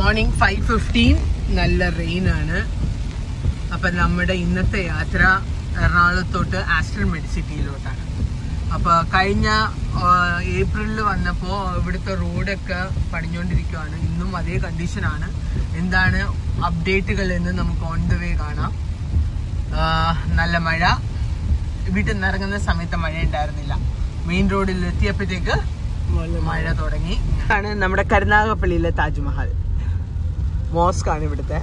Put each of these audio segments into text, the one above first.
Morning five fifteen നല്ല rain ആണ് അപ്പൊ നമ്മുടെ ഇന്നത്തെ യാത്ര എറണാകുളത്തോട്ട് ആസ്ട്രൽ മെഡിസിറ്റിയിലോട്ടാണ് അപ്പൊ കഴിഞ്ഞ ഏപ്രിലിൽ വന്നപ്പോൾ ഇവിടുത്തെ റോഡൊക്കെ പണിഞ്ഞുകൊണ്ടിരിക്കുകയാണ് ഇന്നും അതേ കണ്ടീഷനാണ് എന്താണ് അപ്ഡേറ്റുകൾ എന്ന് നമുക്ക് ഓൺ ദ വേ കാണാം ആ, നല്ല മഴ വീട്ടിൽ നിന്ന് ഇറങ്ങുന്ന സമയത്ത് മഴ ഉണ്ടായിരുന്നില്ല മെയിൻ റോഡിൽ എത്തിയപ്പോഴത്തേക്ക് മഴ തുടങ്ങി ആണ് നമ്മുടെ കരുനാഗപ്പള്ളിയിലെ താജ്മഹൽ മോസ്ക് ആണ് ഇവിടുത്തെ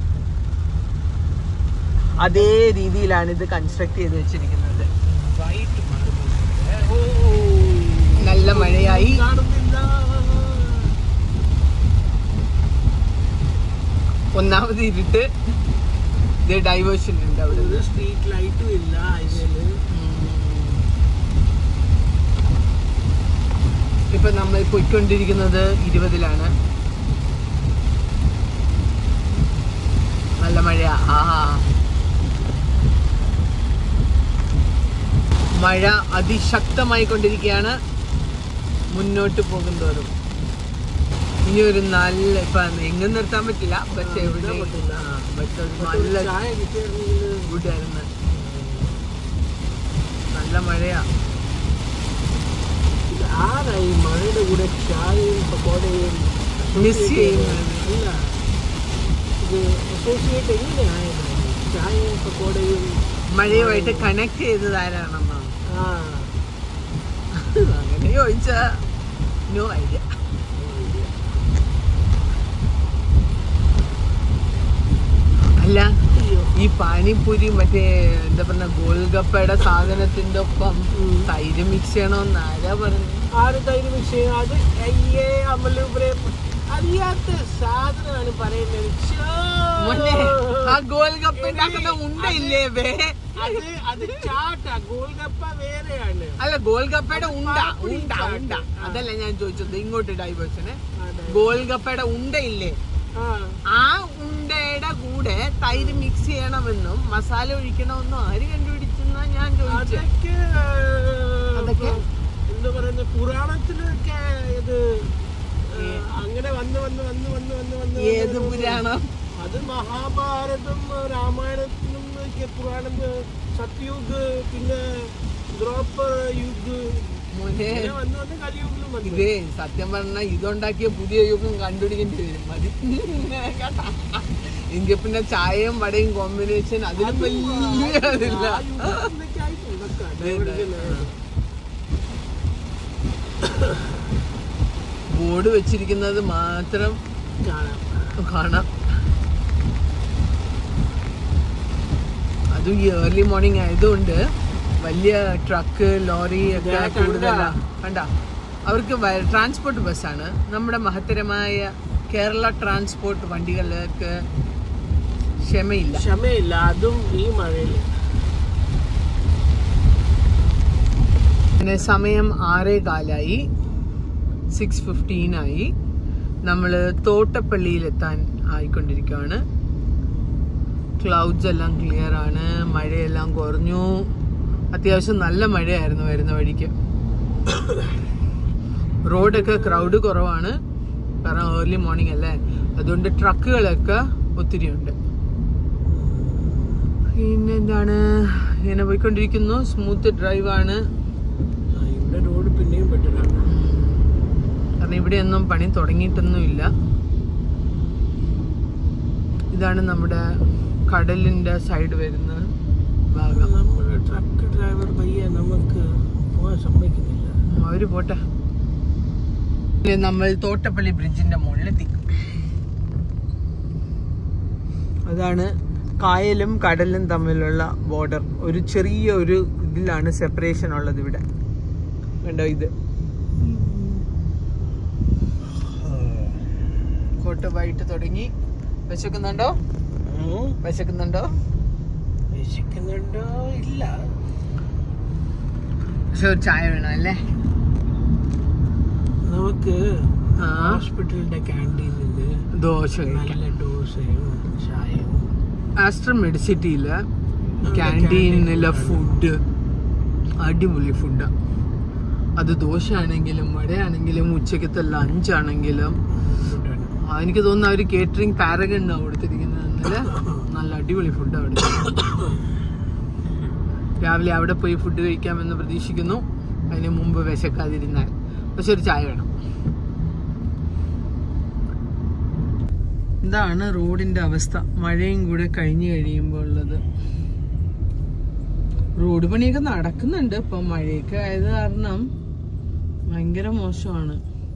അതേ രീതിയിലാണ് ഇത് കൺസ്ട്രക്ട് ചെയ്ത് വെച്ചിരിക്കുന്നത് നല്ല മഴയായി ഒന്നാമത് ഇരുട്ട് ഡൈവേർഷൻ ഉണ്ട് അവിടെ സ്ട്രീറ്റ് ലൈറ്റും ഇല്ല അതിന് ഇപ്പൊ നമ്മൾ പോയിക്കൊണ്ടിരിക്കുന്നത് ഇരുപതിലാണ് നല്ല മഴ ആ മഴ അതിശക്തമായി കൊണ്ടിരിക്കുകയാണ് മുന്നോട്ട് പോകുന്തോറും ഇനി ഒരു നല്ല ഇപ്പൊ എങ്ങും നിർത്താൻ പറ്റില്ല പക്ഷെ എവിടെ പറ്റില്ല. ആ, പക്ഷെ ഒരു നല്ല ചായ കിട്ടിയായിരുന്നെങ്കിൽ ഗുഡായിരുന്നു നല്ല മഴയാ ആരായി മഴയുടെ കൂടെ ചായയും പക്കോടയും Miss ചെയ്യുന്നത്. അല്ല ഇത് അസോസിയേറ്റ് എങ്ങനെയായത് ചായയും പക്കോടയും മഴയുമായിട്ട് കണക്ട് ചെയ്തത് ആരാണെന്നാണ് ആ അങ്ങനെ ചോദിച്ചാ നോ ഐഡിയ അല്ല അയ്യോ ഈ പാനിപ്പൂരി മറ്റേ എന്താ പറഞ്ഞ ഗോൽഗപ്പയുടെ സാധനത്തിന്റെ ഒപ്പം ഉം. തൈര് മിക്സ് ചെയ്യണമെന്ന് ആരാ പറഞ്ഞു ആര് തൈര് മിക്സ് ചെയ്യും അത് അയ്യേ അമലൂപരെ അറിയാത്ത സാധനമാണ് പറയുന്നത് ശ്ശോ. മോനെ ആ ഗോൽഗപ്പ ഉണ്ടാക്കുന്ന ഉണ്ടയില്ലേ വേ അത് അത് ചാട്ടാ ഗോൾഗപ്പ വേറെയാണ് അല്ല ഗോൽഗപ്പയുടെ ഉണ്ട പാനിപ്പൂരി ഉണ്ട ചാട്ട്. ഉണ്ട ആ. അതല്ല ഞാൻ ചോദിച്ചത് ഇങ്ങോട്ട് ഡൈവേഴ്സന് അതെ. ഗോൽഗപ്പയുടെ ഉണ്ടയില്ലേ ആ ആ ഉണ്ടയുടെ കൂടെ തൈര് മിക്സ് ചെയ്യണമെന്നും മസാല ഒഴിക്കണമെന്നും ആര് കണ്ടുപിടിച്ചെന്നാ ഞാൻ ചോദിച്ചത് അതൊക്കെ അതൊക്കെ? എന്താ പറയുന്ന പുരാണത്തിലൊക്കെ ഇത് ഏ, അങ്ങനെ വന്ന് വന്ന് വന്ന് വന്ന് വന്ന് വന്ന് ഏത് വന്ന് പുരാണം അത് മഹാഭാരതം രാമായണത്തിലും ഒക്കെ പുരാണം സത്യുഗ് പിന്നെ ദ്രോപർ യുഗ് മോനെ ഇങ്ങനെ വന്ന് വന്ന് കലിയുഗിലും വന്നു ഇതേ സത്യം പറഞ്ഞ ഇതുണ്ടാക്കിയ പുതിയ യുഗം കണ്ടുപിടിക്കേണ്ടി വരും മതി കേട്ടാ എങ്കിൽ പിന്നെ ചായയും വടയും കോമ്പിനേഷൻ അതിലും വലിയ അതില്ല ആ യുഗത്തിലൊക്കെ ആയിട്ട് ഉണ്ടാക്കാം. അതെ, അതെ. diversion. ബോർഡ് വെച്ചിരിക്കുന്നത് മാത്രം കാണാം. കാണാം അതും ഈ ഏർലി മോർണിംഗ് ആയതുകൊണ്ട് വലിയ ട്രക്ക് ലോറി ഒക്കെ ഇതാ കണ്ടാ? കൂടുതലാ കണ്ട അവർക്ക് ട്രാൻസ്പോർട്ട് ബസ്സാണ് നമ്മുടെ മഹത്തരമായ കേരള ട്രാൻസ്പോർട്ട് വണ്ടികൾക്ക് ക്ഷമയില്ല ക്ഷമയില്ല അതും ഈ മഴയിൽ പിന്നെ സമയം ആറേ കാലായി സിക്സ് ഫിഫ്റ്റീൻ ആയി നമ്മൾ തോട്ടപ്പള്ളിയിലെത്താൻ ആയിക്കൊണ്ടിരിക്കുകയാണ് ക്ലൗഡ്സ് എല്ലാം ക്ലിയർ ആണ് മഴയെല്ലാം കുറഞ്ഞു അത്യാവശ്യം നല്ല മഴയായിരുന്നു വരുന്ന വഴിക്ക് റോഡൊക്കെ ക്രൗഡ് കുറവാണ് കാരണം ഏർലി മോർണിംഗ് അല്ലേ അതുകൊണ്ട് ട്രക്കുകളൊക്കെ ഒത്തിരി ഉണ്ട് പിന്നെന്താണ് ഇങ്ങനെ പോയിക്കൊണ്ടിരിക്കുന്നു സ്മൂത്ത് ഡ്രൈവ് ആണ് ഇവിടെ റോഡ് പിന്നെയും ബെറ്ററാണ് കാരണം ഇവിടെയൊന്നും പണി തുടങ്ങിയിട്ടൊന്നുമില്ല ഇതാണ് നമ്മുടെ കടലിന്റെ സൈഡ് വരുന്ന ഭാഗം നമ്മുടെ ട്രക്ക് ഡ്രൈവർ പയ്യ നമുക്ക് പോകാൻ സമ്മതിക്കുന്നില്ല അവര് പോട്ടെ ഇനി നമ്മൾ തോട്ടപ്പള്ളി ബ്രിഡ്ജിന്റെ മുകളിലെത്തി അതാണ് കായലും കടലും തമ്മിലുള്ള ബോർഡർ ഒരു ചെറിയ ഒരു ഇതിലാണ് സെപ്പറേഷൻ ഉള്ളത് ഇവിടെ കണ്ടോ ഇത് കോട്ടമായിട്ട് തുടങ്ങി വിശക്കുന്നുണ്ടോ ഉം. വിശക്കുന്നുണ്ടോ വിശക്കുന്നുണ്ടോ ഇല്ല പക്ഷെ ഒരു ചായ വേണം അല്ലേ നമുക്ക് ആ ഹോസ്പിറ്റലിന്റെ ക്യാൻറ്റീനിൽ ദോശ കഴിക്കാം നല്ല ദോശയും ചായയും ആസ്ട്ര മെഡിസിറ്റിയില് ആ, ക്യാൻറ്റീനിലെ canteen ഫുഡ് അടിപൊളി ഫുഡാ അത് ദോശ ആണെങ്കിലും വടയാണെങ്കിലും ഉച്ചക്കത്തെ ലഞ്ച് ആണെങ്കിലും ഫുഡാണ് ആ, എനിക്ക് തോന്നുന്നു അവര് കേറ്ററിംഗ് പാരഗണ്ണാണ് കൊടുത്തിരിക്കുന്നത് ഇന്നലെ നല്ല അടിപൊളി ഫുഡ് അവിടെ രാവിലെ അവിടെ പോയി ഫുഡ് കഴിക്കാമെന്ന് പ്രതീക്ഷിക്കുന്നു അതിന് മുമ്പ് വിശക്കാതിരുന്നാൽ പക്ഷെ ഒരു ചായ വേണം ഇതാണ് റോഡിന്റെ അവസ്ഥ മഴയും കൂടെ കഴിഞ്ഞു കഴിയുമ്പോൾ ഉള്ളത് റോഡ് പണിയൊക്കെ നടക്കുന്നുണ്ട് ഇപ്പൊ മഴയൊക്കെ ആയത് കാരണം ഭയങ്കര മോശമാണ്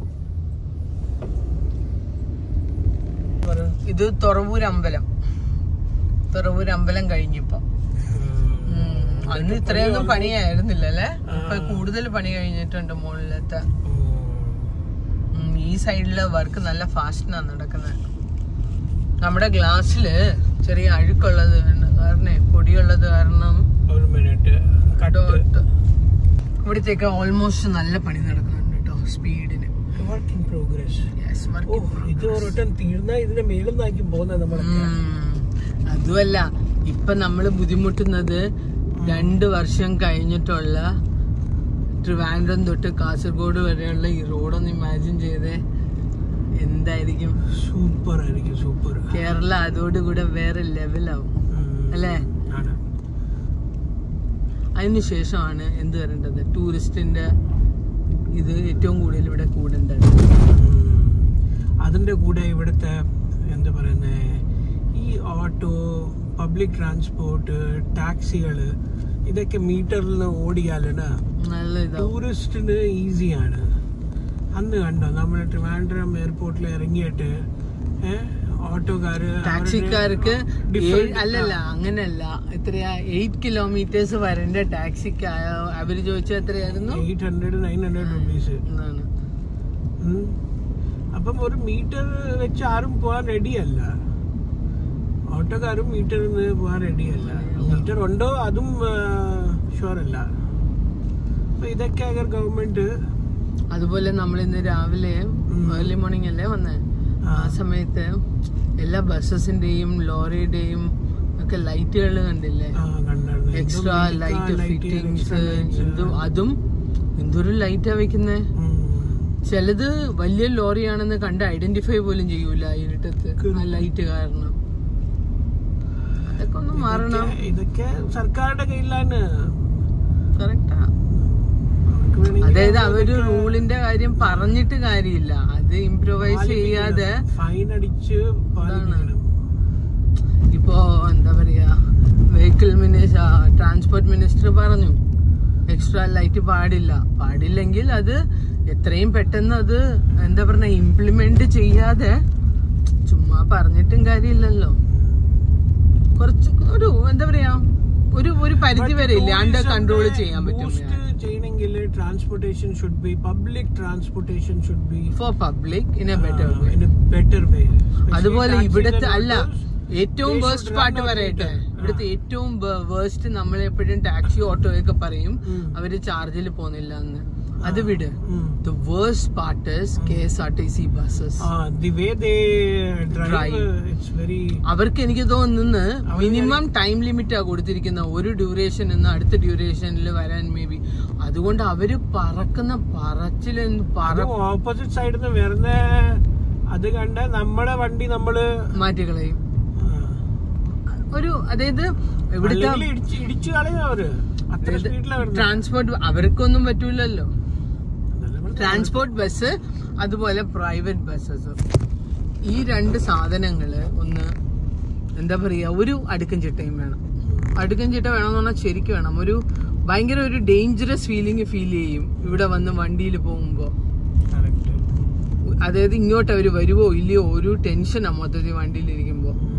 ഇത് തുറവൂർ അമ്പലം തുറവൂർ അമ്പലം കഴിഞ്ഞിപ്പോ ഉം. അന്ന് ഇത്രയൊന്നും പണിയായിരുന്നില്ല അല്ലേ ഇപ്പൊ കൂടുതൽ പണി കഴിഞ്ഞിട്ടുണ്ട് മുകളിലത്തെ ഉം, ഈ സൈഡിലെ വർക്ക് നല്ല ഫാസ്റ്റിനാണ് നടക്കുന്നത് നമ്മുടെ ഗ്ലാസ്സില് ചെറിയ അഴുക്കുള്ളത് കാരണം പൊടിയുള്ളത് കാരണം ഒരു മിനിറ്റ് ഡോട്ട് ഇവിടത്തേക്ക് ഓൾമോസ്റ്റ് നല്ല പണി നടക്കുന്നുണ്ട് കേട്ടോ സ്പീഡിന് വർക്ക് ഇൻ പ്രോഗ്രസ് യെസ് ഓ ഇത് ഒരൊട്ടം തീർന്നാ ഇതിന്റെ മേളിൽ നിന്നാക്കി പോകുന്നത് നമ്മളൊക്കെ അതുമല്ല ഇപ്പൊ നമ്മള് ബുദ്ധിമുട്ടുന്നത് രണ്ട് വർഷം കഴിഞ്ഞിട്ടുള്ള ട്രിവാൻഡ്രം തൊട്ട് കാസർഗോഡ് വരെയുള്ള ഈ റോഡൊന്ന് ഇമാജിൻ ചെയ്തേ എന്തായിരിക്കും സൂപ്പർ ആയിരിക്കും സൂപ്പർ കേരള അതോടുകൂടെ വേറെ ലെവലാവും അല്ലേ അതിനുശേഷമാണ് എന്ത് വരേണ്ടത് ടൂറിസ്റ്റിന്റെ ഇത് ഏറ്റവും കൂടുതൽ ഇവിടെ കൂടേണ്ടത് അതിന്റെ കൂടെ ഇവിടുത്തെ എന്താ പറയുന്നേ ഈ ഓട്ടോ പബ്ലിക് ട്രാൻസ്പോർട്ട് ടാക്സികള് ഇതൊക്കെ മീറ്ററിൽ ഓടിയാലാണ് നല്ല ഇതാവും ടൂറിസ്റ്റിന് ഈസിയാണ് അന്ന് കണ്ടോ നമ്മൾ ട്രിവാൻഡ്രം എയർപോർട്ടിൽ ഇറങ്ങിയിട്ട് ഏഹ് ഓട്ടോക്കാര് ടാക്സിക്കാർക്ക് different- ഏഴ്- അല്ലല്ല അങ്ങനല്ല എത്രയാ എയ്റ്റ് കിലോമീറ്റേഴ്സ് വരേണ്ട ടാക്സിക്ക് ആ- അവര് ചോദിച്ചത് എത്രയായിരുന്നു eight hundred nine hundred rupees എന്നാണ് അപ്പം ഒരു മീറ്റർ വെച്ച് ആരും പോകാൻ റെഡിയല്ല ഓട്ടോക്കാരും മീറ്ററിൽ നിന്ന് പോകാൻ റെഡിയല്ല മീറ്റർ ഉണ്ടോ അതും ഷുവർ അല്ല അപ്പൊ ഇതൊക്കെ അഗർ ഗവൺമെന്റ് അതുപോലെ നമ്മൾ ഇന്ന് രാവിലെ ഉം. ഏർലി മോർണിംഗ് അല്ലേ വന്നേ ആ. ആ സമയത്ത് എല്ലാ ബസ്സസിന്റെയും ലോറിയുടെയും ഒക്കെ ലൈറ്റുകൾ കണ്ടില്ലേ കണ്ടായിരുന്നു എക്സ്ട്രാ ലൈറ്റ് ഫിറ്റിങ്സ് എന്തും അതും എന്തൊരു ലൈറ്റാ വെക്കുന്നേ ചിലത് വലിയ ലോറിയാണെന്ന് കണ്ട് ഐഡന്റിഫൈ പോലും ചെയ്യൂല ഇരുട്ടത്ത് ആ ലൈറ്റ് കാരണം അതൊക്കെ ഒന്ന് മാറണം ഇതൊക്കെ സർക്കാരുടെ കയ്യിലാണ് കറക്റ്റാ അവർക്ക് വേണമെങ്കിൽ അതായത് അവര് റൂളിന്റെ കാര്യം പറഞ്ഞിട്ട് കാര്യമില്ല അത് ഇംപ്രവൈസ് ചെയ്യാതെ ഫൈൻ അടിച്ച് പാലിപ്പിക്കണം ഇപ്പോ എന്താ പറയാ വെഹിക്കിൾ മിനിസ്റ്റർ ട്രാൻസ്പോർട്ട് മിനിസ്റ്റർ പറഞ്ഞു എക്സ്ട്രാ ലൈറ്റ് പാടില്ല പാടില്ലെങ്കിൽ അത് എത്രയും പെട്ടെന്ന് അത് എന്താ പറഞ്ഞ ഇംപ്ലിമെന്റ് ചെയ്യാതെ ചുമ്മാ പറഞ്ഞിട്ടും കാര്യമില്ലല്ലോ കുറച്ച് ഒരു എന്താ പറയാ ഒരു ഒരു പരിധി വരെ ഇല്ലാണ്ട് കൺട്രോൾ ചെയ്യാൻ പറ്റും ചെയ്യണമെങ്കിൽ transportation should be public transportation should be for public in a better way in a better way അതുപോലെ ഇവിടുത്തെ അല്ല ഏറ്റവും വേസ്റ്റ് പാർട്ട് പറയട്ടെ ഇവിടുത്തെ ഏറ്റവും വേസ്റ്റ് നമ്മൾ എപ്പോഴും ടാക്സി ഓട്ടോ ഒക്കെ പറയും അവര് ചാർജിൽ പോകുന്നില്ല എന്ന് അത് വിട് the waste part K S R T C buses the way they drive Drive. It's very അവർക്ക് എനിക്ക് തോന്നുന്നു മിനിമം ടൈം ലിമിറ്റാ കൊടുത്തിരിക്കുന്ന ഒരു ഡ്യൂറേഷൻ എന്ന് അടുത്ത ഡ്യൂറേഷനിൽ വരാൻ മേ ബി അതുകൊണ്ട് അവര് പറക്കുന്ന പറച്ചില് പറ ഓപ്പോസിറ്റ് സൈഡിൽ നിന്ന് വരുന്ന അത് കണ്ട നമ്മുടെ വണ്ടി നമ്മള് മാറ്റികളയും ആ, ഒരു അതായത് ഇവിടുത്തെ അല്ലെങ്കിൽ ഇടിച്ച് ഇടിച്ചു കളയും അവര് അത്ര സ്പീഡിലാ വരുന്നത് ട്രാൻസ്പോർട്ട് അവർക്കൊന്നും പറ്റൂലല്ലോ അതല്ല പറഞ്ഞത്. ട്രാൻസ്പോർട്ട് ബസ് അതുപോലെ പ്രൈവറ്റ് ബസ്സസ് ഈ രണ്ട് സാധനങ്ങള് ഒന്ന് എന്താ പറയാ ഒരു അടുക്കും ചിട്ടയും വേണം അടുക്കും ചിട്ട വേണമെന്ന് പറഞ്ഞാൽ ശരിക്കും വേണം ഒരു ഭയങ്കര ഒരു ഡേഞ്ചറസ് ഫീലിംഗ് ഫീൽ ചെയ്യും ഇവിടെ വന്ന് വണ്ടിയിൽ പോകുമ്പോൾ Correct. അതായത് ഇങ്ങോട്ട് അവർ വരുവോ ഇല്ലയോ ഒരു ടെൻഷനാണ് മൊത്തത്തിൽ വണ്ടിയിലിരിക്കുമ്പോൾ ഉം.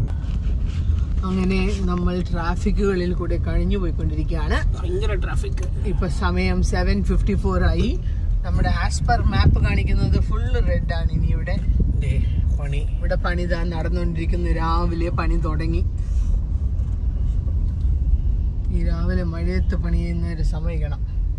അങ്ങനെ നമ്മൾ ട്രാഫിക്കുകളിൽ കൂടെ കഴിഞ്ഞു പോയിക്കൊണ്ടിരിക്കുകയാണ് ഭയങ്കര ട്രാഫിക് ഇപ്പൊ സമയം സെവൻ ഫിഫ്റ്റി ഫോർ ആയി നമ്മുടെ ആസ് പെർ മാപ്പ് കാണിക്കുന്നത് ഫുള്ള് റെഡ് ആണ് ഇനി ഇവിടെ പണി ഇവിടെ പണി ഇതാ നടന്നുകൊണ്ടിരിക്കുന്നു രാവിലെ പണി തുടങ്ങി ഈ രാവിലെ മഴയത്ത് പണി ചെയ്യുന്നവരെ സമ്മതിക്കണം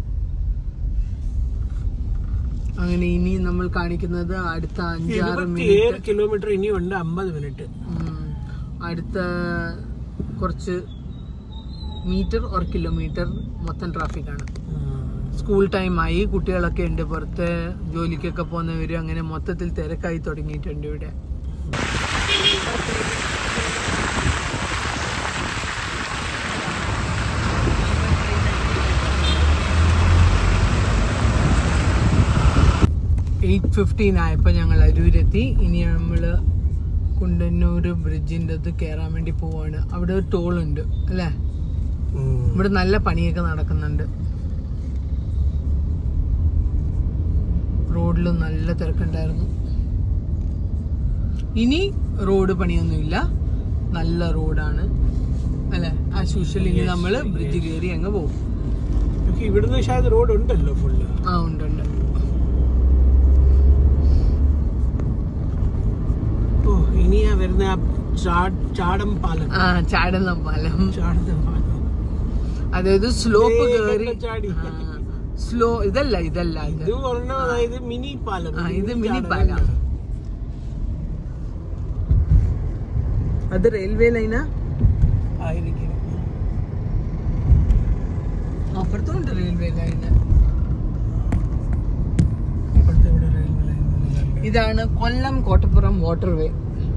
അങ്ങനെ ഇനി നമ്മൾ കാണിക്കുന്നത് അടുത്ത അഞ്ചാറ് ഇരുപത്തിയേഴ് മിനിറ്റ് കിലോമീറ്റർ ഇനിയുണ്ട് അമ്പത് മിനിറ്റ് ഉം, അടുത്ത കുറച്ച് മീറ്റർ ഓർ കിലോമീറ്റർ മൊത്തം ട്രാഫിക് ആണ് സ്കൂൾ ടൈം ആയി കുട്ടികളൊക്കെ ഉണ്ട് പുറത്ത് ജോലിക്കൊക്കെ പോകുന്നവര് അങ്ങനെ മൊത്തത്തിൽ തിരക്കായി തുടങ്ങിയിട്ടുണ്ട് ഇവിടെ എയ്റ്റ് ഫിഫ്റ്റീൻ ആയപ്പോൾ ഞങ്ങൾ അരൂരെത്തി ഇനി നമ്മൾ കുണ്ടന്നൂർ ബ്രിഡ്ജിൻ്റെ അത് കയറാൻ വേണ്ടി പോവാണ് അവിടെ ഒരു ടോൾ ഉണ്ട് അല്ലേ ഇവിടെ നല്ല പണിയൊക്കെ നടക്കുന്നുണ്ട് റോഡിലും നല്ല തിരക്കുണ്ടായിരുന്നു ഇനി റോഡ് പണിയൊന്നുമില്ല നല്ല റോഡാണ് അല്ലെ ആസ് യൂഷ്വൽ ഇനി നമ്മൾ ബ്രിഡ്ജ് കയറി അങ്ങ് പോകും പക്ഷെ ഇവിടുന്ന് ശായത് റോഡ് ഉണ്ടല്ലോ ഫുള്ള് ആ ഉണ്ട് ഉണ്ട് ഓ ഇനിയാ വരുന്ന ആ ചാ- ചാടം പാലം ആ ചാടുന്ന പാലം ചാടുന്ന പാലം അതായത് സ്ലോപ്പ് വേഗം കയറി ചാടി. സ്ലോ ഇതല്ല ഇതല്ല ഇത് ഇത് ഒരെണ്ണം അതായത് മിനി പാലം ആ, ഇത് മിനി മിനി ചാടം. പാലം. അത് റെയിൽവേ ലൈനാ ആയിരിക്കും അപ്പുറത്തുണ്ട് റെയിൽവേ ലൈന് ഇപ്പോഴത്തെ ഇവിടെ റെയിൽവേ ലൈൻ ഒന്നുമില്ല. ഇതാണ് കൊല്ലം കോട്ടപ്പുറം വാട്ടർവേ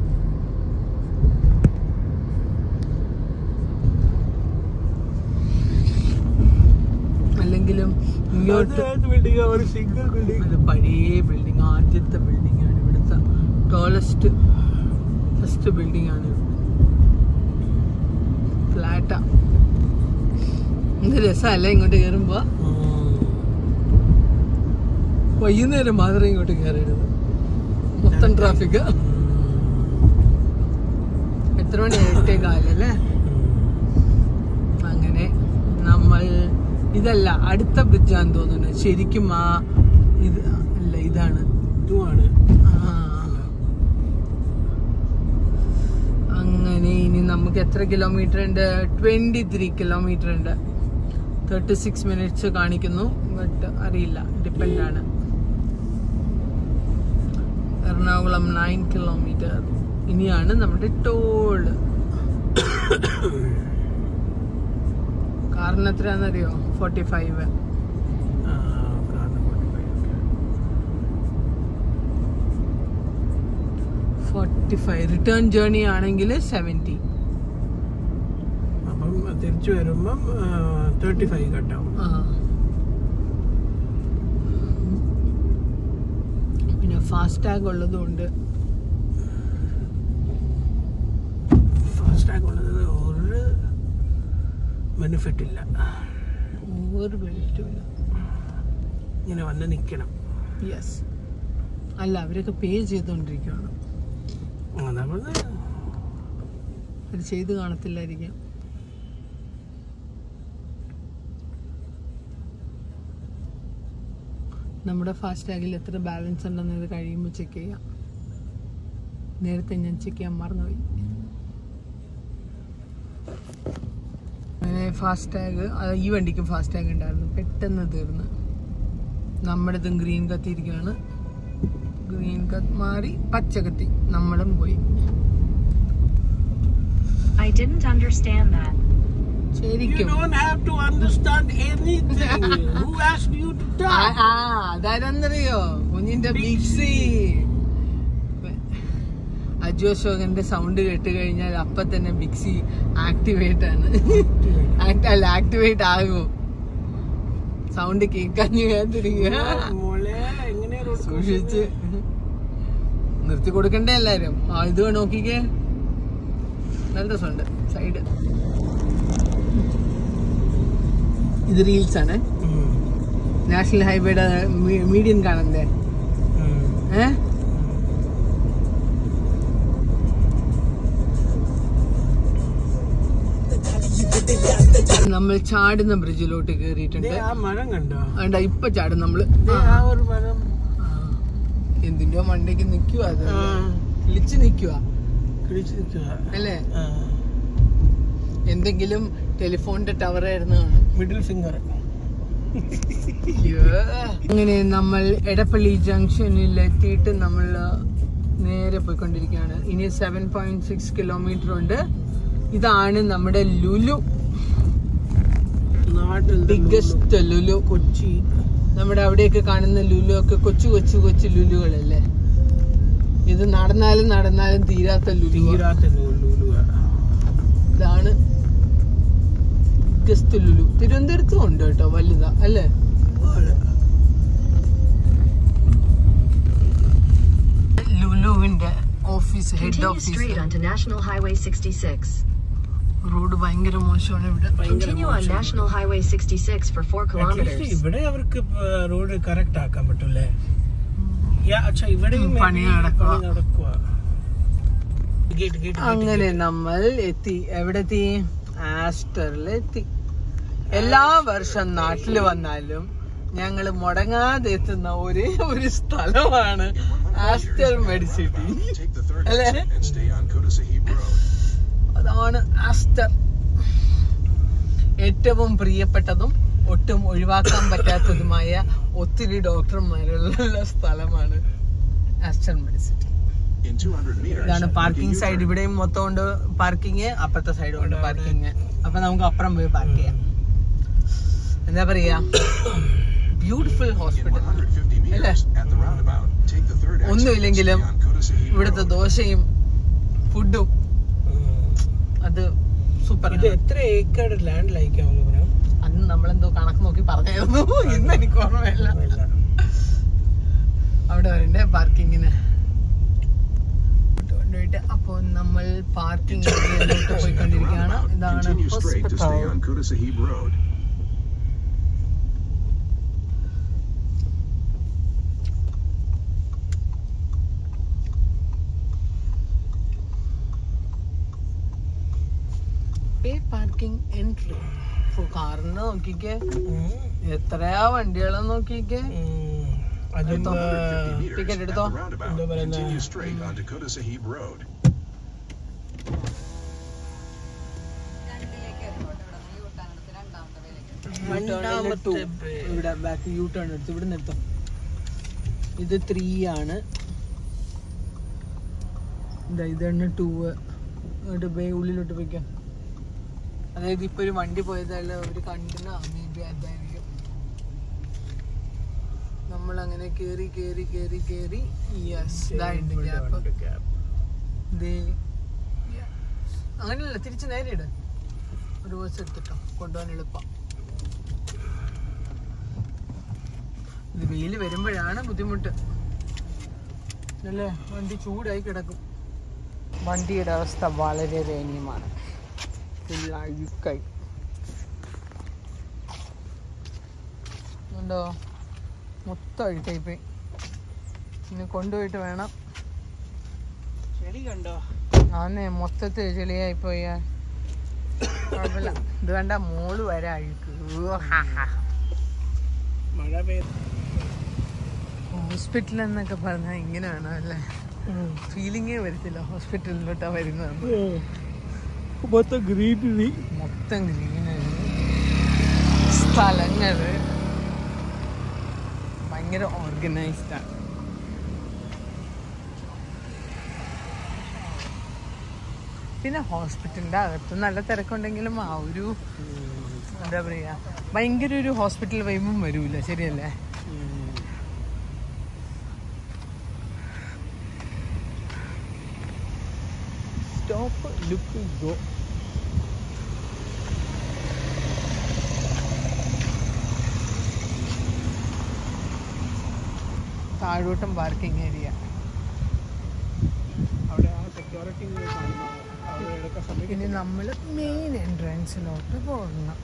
അല്ലെങ്കിലും ഇങ്ങോട്ട് അത് ഏത് building ആ? ഒരു സിംഗിൾ ബിൽഡിംഗ് അത് പഴയ ബിൽഡിംഗ് ആദ്യത്തെ ബിൽഡിംഗ് ആണ് ഇവിടുത്തെ ടോളസ്റ്റ് ഫസ്റ്റ് ബിൽഡിംഗ് ആണ് ഫ്ലാറ്റാ എന്ത് രസമല്ലേ ഇങ്ങോട്ട് കയറുമ്പോ വൈകുന്നേരം മാത്രമേ ഇങ്ങോട്ട് കയറരുത് മൊത്തം ട്രാഫിക് എത്ര മണി എട്ടേ കാലല്ലേ അങ്ങനെ നമ്മൾ ഇതല്ല അടുത്ത ബ്രിഡ്ജാന്ന് തോന്നുന്നു ശരിക്കും ആ ഇത് അല്ല ഇതാണ് ഇതുമാണ് ആ. അങ്ങനെ ഇനി നമുക്ക് എത്ര കിലോമീറ്റർ ഉണ്ട് ട്വന്റി ത്രീ കിലോമീറ്റർ ഉണ്ട് തേർട്ടി സിക്സ് മിനിറ്റ്സ് കാണിക്കുന്നു ബട്ട് അറിയില്ല ഡിപ്പെൻഡ് ആണ് എറണാകുളം നയൻ കിലോമീറ്റർ ഇനിയാണ് നമ്മുടെ ടോള് കാറിന് എത്രയാണെന്നറിയോ ഫോർട്ടി ഫൈവ് ആ, കാരണം 45, okay. Forty five return journey ആണെങ്കിൽ സെവൻറ്റി അപ്പം തിരിച്ചു വരുമ്പം തേർട്ടി ഫൈവ് കട്ടാവും ആ. പിന്നെ ഫാസ്ടാഗ് ഉള്ളതുകൊണ്ട് ഫാസ്ടാഗ് ഉള്ളത് ഒരു ബെനിഫിറ്റ് ഇല്ല ഒരു ബെനിഫിറ്റുമില്ല ഇങ്ങനെ വന്ന് നിൽക്കണം യെസ് അല്ല അവരൊക്കെ പേ ചെയ്തുകൊണ്ടിരിക്കുകയാണ് നമ്മൾ അത് ചെയ്ത് കാണത്തില്ലായിരിക്കാം നമ്മുടെ ഫാസ്ടാഗിൽ എത്ര ബാലൻസ് ഉണ്ടെന്ന് ഇത് കഴിയുമ്പോൾ ചെക്ക് ചെയ്യാം നേരത്തെ ഞാൻ ചെക്ക് ചെയ്യാൻ മറന്നുപോയി അങ്ങനെ ഫാസ്ടാഗ് ഈ വണ്ടിക്ക് ഫാസ്ടാഗ് ഉണ്ടായിരുന്നു പെട്ടെന്ന് തീർന്ന് നമ്മുടേതും ഗ്രീൻ കത്തിയിരിക്കുകയാണ് ഗ്രീൻ കത്ത് മാറി പച്ച കത്തി നമ്മളും പോയി I didn't understand that. You ശരിക്കും don't have to understand anything. Who asked you to ആ talk? ആ, അതാരെന്നറിയോ കുഞ്ഞിന്റെ മിക്സി അജു അശോകന്റെ സൗണ്ട് കേട്ട് കഴിഞ്ഞാൽ അപ്പൊ തന്നെ മിക്സി ആക്ടിവേറ്റ് ആണ് Act- അല്ല ആക്ടിവേറ്റ് ആകും സൗണ്ട് കേൾക്കാഞ്ഞു കാത്തിരിക്കുക മോളെ എങ്ങനെ road സൂക്ഷിച്ച് നിർത്തി കൊടുക്കണ്ടേ എല്ലാരും ആ ഇത് നോക്കിക്കേ നല്ല രസമുണ്ട് സൈഡ് ഇത് റീൽസ് ആണ് ഉം. നാഷണൽ ഹൈവേയുടെ മീഡിയൻ കാണണ്ടേ ഉം. ഏ നമ്മൾ ചാടുന്ന ബ്രിഡ്ജിലോട്ട് ദേ, കേറിയിട്ടുണ്ട് ആ മരം കണ്ടോ വേണ്ട ഇപ്പൊ ചാടും നമ്മള് ദേ, ആ ഒരു മരം ആ. എന്തിന്റെയോ മണ്ടയ്ക്ക് നിക്കുവാ അത് ആ, വിളിച്ചു നിക്കുവാ കിളിച്ച് നിൽക്കുക അല്ലേ എന്തെങ്കിലും ടെലിഫോണിന്റെ ടവർ ആയിരുന്നു കാണും മിഡിൽ ഫിംഗർ അയ്യോ. അങ്ങനെ നമ്മൾ എടപ്പള്ളി ജംഗ്ഷനിൽ എത്തിയിട്ട് നമ്മൾ നേരെ പോയിക്കൊണ്ടിരിക്കുകയാണ് ഇനി സെവൻ പോയിന്റ് സിക്സ് കിലോമീറ്റർ ഉണ്ട് ഇതാണ് നമ്മുടെ ലുലു നാട്ടിൽ ബിഗ്ഗസ്റ്റ് ലുലു കൊച്ചി നമ്മുടെ അവിടെയൊക്കെ കാണുന്ന ലുലു ഒക്കെ കൊച്ചു കൊച്ചു കൊച്ചു ലുലുകളല്ലേ ഇത് നടന്നാലും നടന്നാലും തീരാത്ത ലുലു തീരാത്ത ലുലുവ ഇതാണ് ബിഗ്ഗസ്റ്റ് ലുലു തിരുവനന്തപുരത്തും ഉണ്ട് കേട്ടോ വലുതാ അല്ലേ ലുലുവിന്റെ office head Continue office straight onto National Highway 66. Road ഭയങ്കര മോശമാണ് ഇവിടെ Continue on National Highway 66 for 4 kilometers. ഇവിടെ അവർക്ക് റോഡ് കറക്റ്റ് ആക്കാൻ പറ്റൂലേ യാ, അച്ഛാ ഇവിടെയും ഉം, പണി maybe നടക്കുവാ. പണി നടക്കുവാ. ഗേറ്റ്, ഗേറ്റ്, അങ്ങനെ നമ്മൾ എത്തി എവിടെ എത്തി ആസ്റ്ററിൽ എത്തി എല്ലാ വർഷം നാട്ടിൽ വന്നാലും ഞങ്ങൾ മുടങ്ങാതെ എത്തുന്ന ഒരേ ഒരു സ്ഥലമാണ് Aster Medcity Take the third അല്ലേ exit and stay on Kota Sahib Road. അതാണ് ആസ്റ്റർ ഏറ്റവും പ്രിയപ്പെട്ടതും ഒട്ടും ഒഴിവാക്കാൻ പറ്റാത്തതുമായ ഒത്തിരി ഡോക്ടർമാരുള്ള സ്ഥലമാണ് ആസ്റ്റർ മെഡിസിറ്റി In 200 meters, ഇതാണ് make a parking side U-turn. ഇവിടെയും മൊത്തം ഉണ്ട് പാർക്കിങ് അപ്പുറത്തെ സൈഡും ഉണ്ട് പാർക്കിങ് അപ്പൊ നമുക്ക് അപ്പുറം പോയി പാർക്ക് ചെയ്യാം എന്താ പറയാ beautiful In hospital 150 meters, at the roundabout, take the third exit and ഒന്നുമില്ലെങ്കിലും stay on Kota Sahib ഇവിടുത്തെ Road. ദോശയും ഫുഡും ഉം. അത് സൂപ്പർ ഇത് എത്ര ഏക്കർ ലാൻഡ് ലൈക്കാവുന്നു പറയാം അന്ന് നമ്മളെന്തോ കണക്ക് നോക്കി പറഞ്ഞായിരുന്നു ഇന്ന് എനിക്ക് ഓർമ്മയില്ല അവിടെ വരണ്ടേ പാർക്കിങ്ങിന് കൊണ്ടുപോയിട്ട് അപ്പോൾ നമ്മൾ പാർക്കിംഗ് ഏരിയയിലോട്ട് പോയിക്കൊണ്ടിരിക്കുകയാണ് ഇതാണ് Continue straight to stay hospital on Kota Sahib Road. Pay parking entry കാറിന് നോക്കിക്കേ എത്രയാ വണ്ടികളെന്ന് നോക്കിക്കേ അതും എടുത്തോ. ആ, 150 meters, ticket at the എടുത്തോ. roundabout, എന്താ പറയുന്നെ? continue straight onto Kota Sahib Road. രണ്ടാമത്തെ പേ. ഇവിടെ ബാക്ക് യൂ ടേൺ എടുത്ത് ഇവിടെ നിർത്തോ ഇത് ത്രീ ആണ് ഇതാ ഇതാണ് ടൂ ഇങ്ങോട്ട് പോയി ഉള്ളിലോട്ട് പോയിക്കാം അതായത് ഇപ്പൊ ഒരു വണ്ടി പോയതല്ല അവര് കണ്ടിന മേ ബി അതായിരിക്കും നമ്മൾ അങ്ങനെ കേറി കേറി കേറി കേറി യെസ് ഇതായിട്ട് ഇവിടെ ഗ്യാപ്പ് ഉണ്ട് gap. ദേ അങ്ങനെയല്ല തിരിച്ച് നേരെ ഇട് ഒരു ബസ് എടുത്തിട്ടോ കൊണ്ടുപോകാൻ എളുപ്പം ഇത് വെയില് വരുമ്പോഴാണ് ബുദ്ധിമുട്ട് അല്ലേ വണ്ടി ചൂടായി കിടക്കും വണ്ടിയുടെ അവസ്ഥ വളരെ ദയനീയമാണ് ഫുൾ അഴുക്കായി ഉണ്ടോ മൊത്തം അഴുക്കായി പോയി ഇനി കൊണ്ടുപോയിട്ട് വേണം ചെടി കണ്ടോ ആന്നേ മൊത്തത്തിൽ ചെളിയായി പോയ കുഴപ്പമില്ല ഇത് കണ്ട മോള് വരെ അഴുക്ക് മഴ പെയ്ത് ഹോസ്പിറ്റൽ എന്നൊക്കെ പറഞ്ഞാൽ ഇങ്ങനെ വേണം അല്ലേ ഫീലിങ്ങേ വരത്തില്ല ഹോസ്പിറ്റലിലോട്ടാ വരുന്നത് മൊത്തം ഗ്രീനറി മൊത്തം ഗ്രീനറി സ്ഥലങ്ങള് ഭയങ്കര ഓർഗനൈസ്ഡ് ആണ് പിന്നെ ഹോസ്പിറ്റലിന്റെ അകത്ത് നല്ല തിരക്കുണ്ടെങ്കിലും ആ ഒരു എന്താ പറയാ ഭയങ്കര ഒരു ഹോസ്പിറ്റൽ വൈബും വരൂല ശരിയല്ലേ സ്റ്റോപ്പ് ലുക്ക് ഗോ താഴോട്ടും പാർക്കിംഗ് ഏരിയ അവിടെ ആ സെക്യൂരിറ്റി കാണുന്നത് അവിടെ എടുക്കാൻ സമയം ഇനി നമ്മൾ മെയിൻ എൻട്രൻസിലോട്ട് പോകണം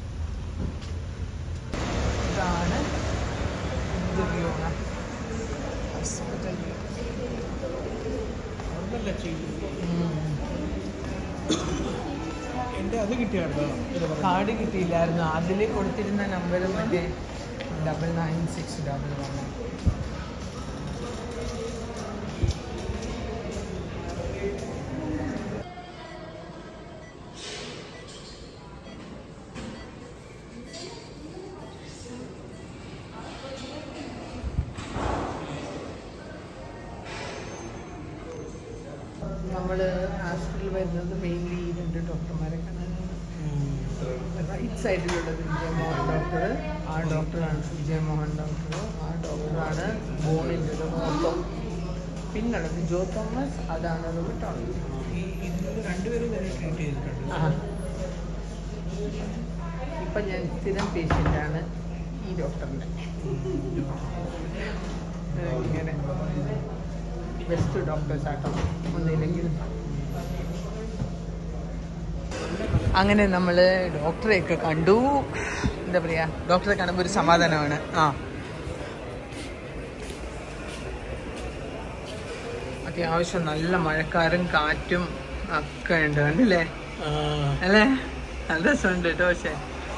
ഇതാണ് ഹോസ്പിറ്റൽ അവിടുന്നല്ല ചെയ്യുന്നത് എൻ്റെ അത് കിട്ടിയായിരുന്നോ ഇത് പറഞ്ഞത്? കാർഡ് കിട്ടിയില്ലായിരുന്നു അതിൽ കൊടുത്തിരുന്ന നമ്പർ മറ്റേ double nine six double one നമ്മൾ ഹോസ്പിറ്റലിൽ വരുന്നത് മെയിൻലി ഈ രണ്ട് ഡോക്ടർമാരെ കാണാനാണ് റൈറ്റ് സൈഡിലുള്ളത് വിജയമോഹൻ ഡോക്ടർ ആ ഡോക്ടറാണ് വിജയമോഹൻ ഡോക്ടർ ആ ഡോക്ടറാണ് ബോണിൻ്റെ മൊത്തം പിന്നുള്ളത് ജോ തോമസ് അതാണ് റൂട്ടോളജി ഈ ഇതിൽ രണ്ടുപേരും തന്നെ ട്രീറ്റ് ചെയ്തിട്ടുണ്ട് ആ ഇപ്പം ഞാൻ സ്ഥിരം പേഷ്യൻ്റാണ് ഈ ഡോക്ടറിൻ്റെ ഇങ്ങനെ ബെസ്റ്റ് ഡോക്ടേഴ്സ് ആട്ടോ ഒന്നില്ലെങ്കിൽ അങ്ങനെ നമ്മൾ ഡോക്ടറെയൊക്കെ കണ്ടു എന്താ പറയാ ഡോക്ടറെ കാണുമ്പോൾ ഒരു സമാധാനമാണ് ആ അത്യാവശ്യം നല്ല മഴക്കാരും കാറ്റും ഒക്കെ ഉണ്ട് കണ്ടില്ലേ അല്ലേ നല്ല രസമുണ്ട് കേട്ടോ പക്ഷേ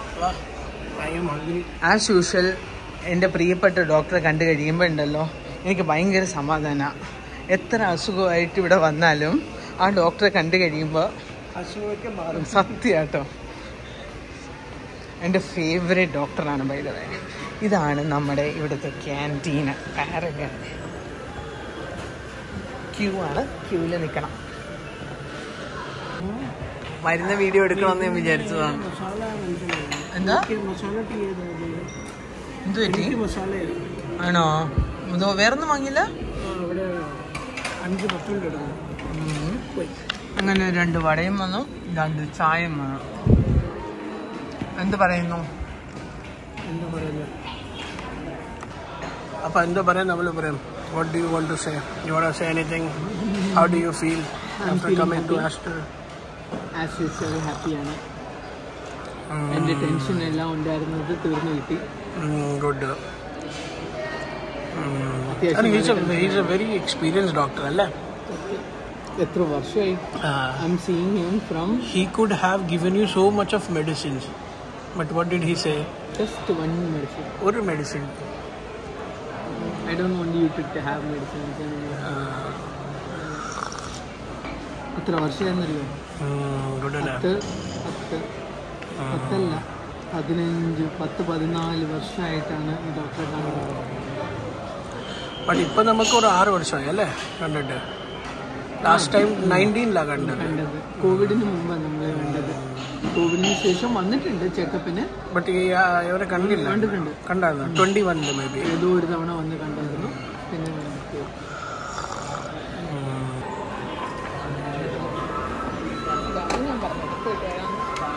ആസ് യൂഷ്വൽ എൻ്റെ പ്രിയപ്പെട്ട ഡോക്ടറെ കണ്ടു കഴിയുമ്പോൾ ഉണ്ടല്ലോ എനിക്ക് ഭയങ്കര സമാധാനമാണ് എത്ര അസുഖമായിട്ട് ഇവിടെ വന്നാലും ആ ഡോക്ടറെ കണ്ടു കഴിയുമ്പോൾ അസുഖമൊക്കെ മാറും സത്യമാട്ടോ എൻ്റെ ഫേവറേറ്റ് ഡോക്ടറാണ് ബൈദവേ ഇതാണ് നമ്മുടെ ഇവിടുത്തെ ക്യാൻറ്റീന് പാരഗൺ ക്യൂ ആണ് ക്യൂവിൽ നിൽക്കണം മരുന്ന് വീഡിയോ എടുക്കണമെന്ന് ഞാൻ വിചാരിച്ചതാണ് മസാല മനസ്സിലായി എന്താ മസാല ടീ ഏതാ എന്ത് പറ്റി എനിക്ക് മസാല ആണോ ഇതോ വേറൊന്നും വാങ്ങിയില്ല അവിടെ അഞ്ച് പത്തുണ്ട് എടുക്കണം ഉം. അങ്ങനെ രണ്ട് വടയും വന്നു രണ്ട് ചായയും വന്നു എന്ത് പറയുന്നു എന്താ പറയുന്നത് അപ്പൊ എന്താ പറയാൻ നമ്മൾ പറയാം what do you want to say you want say anything how do you feel after feeling coming to happy. Aster as usual ഹാപ്പിയാണ് എൻ്റെ ടെൻഷൻ എല്ലാം ഉണ്ടായിരുന്നത് തീർന്നു കിട്ടി ഗുഡ് അത്യാവശ്യം he's a very experience doctor അല്ലേ എത്ര വർഷമായി I'm seeing him from he could have given you so much of medicines but what did he say just one medicine ഒരു medicine I don't want you to have medicines എത്ര വർഷമായെന്നറിയോ good അല്ലേ പത്ത് പത്ത് പത്തല്ല പതിനഞ്ച് പത്ത് പതിനാല് വർഷമായിട്ടാണ് ഈ ഡോക്ടറെ കാണുന്നത് ബട്ട് ഇപ്പൊ നമുക്ക് ഒരു ആറ് വർഷമായി അല്ലേ കണ്ടിട്ട് ലാസ്റ്റ് ടൈം നയൻറ്റീനിലാണ് കണ്ടത് കണ്ടത് കോവിഡിന് മുമ്പാണ് നമ്മൾ കണ്ടത് കോവിഡിന് ശേഷം വന്നിട്ടുണ്ട് ചെക്കപ്പിന് ബട്ട് ഈ ആ, ഇവരെ കണ്ടില്ല കണ്ടിട്ടുണ്ട് കണ്ടായിരുന്നു ട്വന്റി വണ്ണില് മേ ബി ഏതോ ഒരു തവണ വന്ന് കണ്ടായിരുന്നു പിന്നെ നമുക്ക് ഞാൻ പറഞ്ഞത് പോയിട്ട് വരാം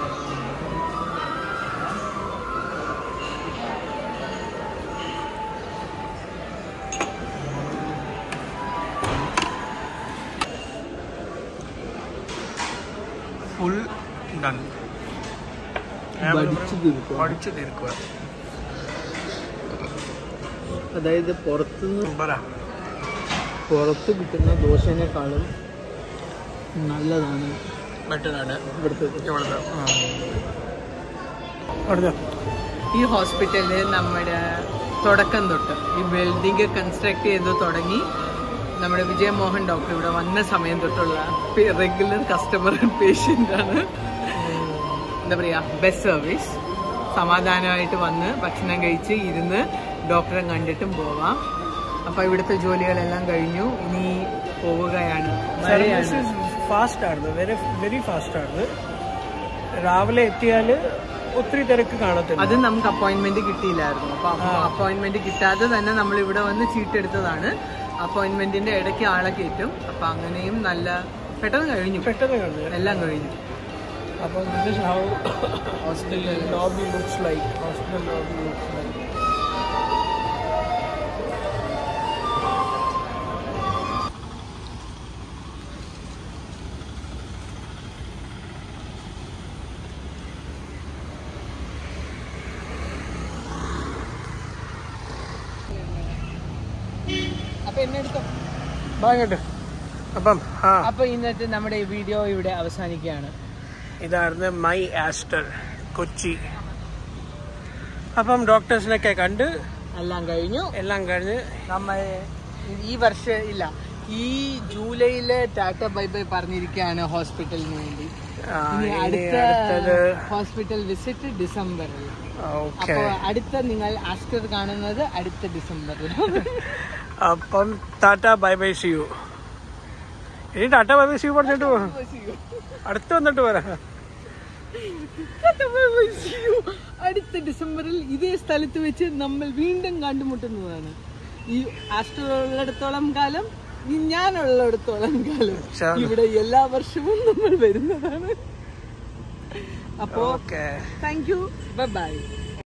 ഫുൾ ഡൺ പഠിച്ചു തീർക്കും പഠിച്ചു തീർക്കുക അതായത് പുറത്തുനിന്ന് പറ പുറത്ത് കിട്ടുന്ന ദോശനേക്കാളും നല്ലതാണ് ബെറ്റർ ആണ് ഇവിടുത്തെ ഇവിടുത്തെ ഇവിടുത്തെ ഈ ഹോസ്പിറ്റലിൽ നമ്മുടെ തുടക്കം തൊട്ട് ഈ ബിൽഡിംഗ് കൺസ്ട്രക്ട് ചെയ്ത് തുടങ്ങി നമ്മുടെ വിജയമോഹൻ ഡോക്ടർ ഇവിടെ വന്ന സമയം തൊട്ടുള്ള റെഗുലർ കസ്റ്റമർ പേഷ്യൻ്റ് ആണ് എന്താ പറയുക ബെസ്റ്റ് സർവീസ് സമാധാനമായിട്ട് വന്ന് ഭക്ഷണം കഴിച്ച് ഇരുന്ന് ഡോക്ടറെ കണ്ടിട്ടും പോവാം അപ്പോൾ ഇവിടുത്തെ ജോലികളെല്ലാം കഴിഞ്ഞു ഇനി പോവുകയാണ് മഴയാണ് ഫാസ്റ്റ് ആയിരുന്നു വെരി വെരി ഫാസ്റ്റ് ആയിരുന്നു രാവിലെ എത്തിയാൽ ഒത്തിരി തിരക്ക് കാണത്തില്ല അത് നമുക്ക് അപ്പോയിന്റ്മെന്റ് കിട്ടിയില്ലായിരുന്നു അപ്പൊ അപ്പോയിന്റ്മെന്റ് കിട്ടാതെ തന്നെ നമ്മൾ ഇവിടെ വന്ന് ചീട്ടെടുത്തതാണ് അപ്പോയിന്റ്മെന്റിന്റെ ഇടയ്ക്ക് ആളെ കയറ്റും അപ്പൊ അങ്ങനെയും നല്ല പെട്ടെന്ന് കഴിഞ്ഞു പെട്ടെന്ന് കണ്ടു എല്ലാം കഴിഞ്ഞു അപ്പോൾ this is how hospital lobby looks like hospital lobby looks like അപ്പൊ എന്നെ എടുത്തോ വാങ്ങട്ടെ അപ്പം ആ അപ്പൊ ഇന്നത്തെ നമ്മുടെ ഈ വീഡിയോ ഇവിടെ അവസാനിക്കുകയാണ് ഇതായിരുന്നു മൈ ആസ്റ്റർ കൊച്ചി അപ്പം ഡോക്ടേഴ്സിനൊക്കെ കണ്ട് എല്ലാം കഴിഞ്ഞു എല്ലാം കഴിഞ്ഞ് നമ്മൾ ഈ വർഷം ഇല്ല ഈ ജൂലൈയില് ടാറ്റ ബൈ ബൈ പറഞ്ഞിരിക്കുകയാണ് ഹോസ്പിറ്റലിന് വേണ്ടി ആ, ഇനി ഇനി അടുത്ത അടുത്തത് ഹോസ്പിറ്റൽ വിസിറ്റ് ഡിസംബറിൽ ഓക്കെ അപ്പൊ അടുത്ത നിങ്ങൾ ആസ്റ്റർ കാണുന്നത് അടുത്ത ഡിസംബറിൽ അപ്പം tata bye bye see you ഇനി tata bye bye see you പറഞ്ഞിട്ട് പോ. അടുത്ത് വന്നിട്ട് വരാം See you. അടുത്ത ഡിസംബറിൽ ഇതേ സ്ഥലത്ത് വെച്ച് നമ്മൾ വീണ്ടും കണ്ടുമുട്ടുന്നതാണ് ഈ ആസ്റ്റർ ഉള്ളിടത്തോളം കാലം ഈ ഞാനുള്ളിടത്തോളം കാലം ഇവിടെ എല്ലാ വർഷവും നമ്മൾ വരുന്നതാണ് അപ്പോ താങ്ക് യു ബൈ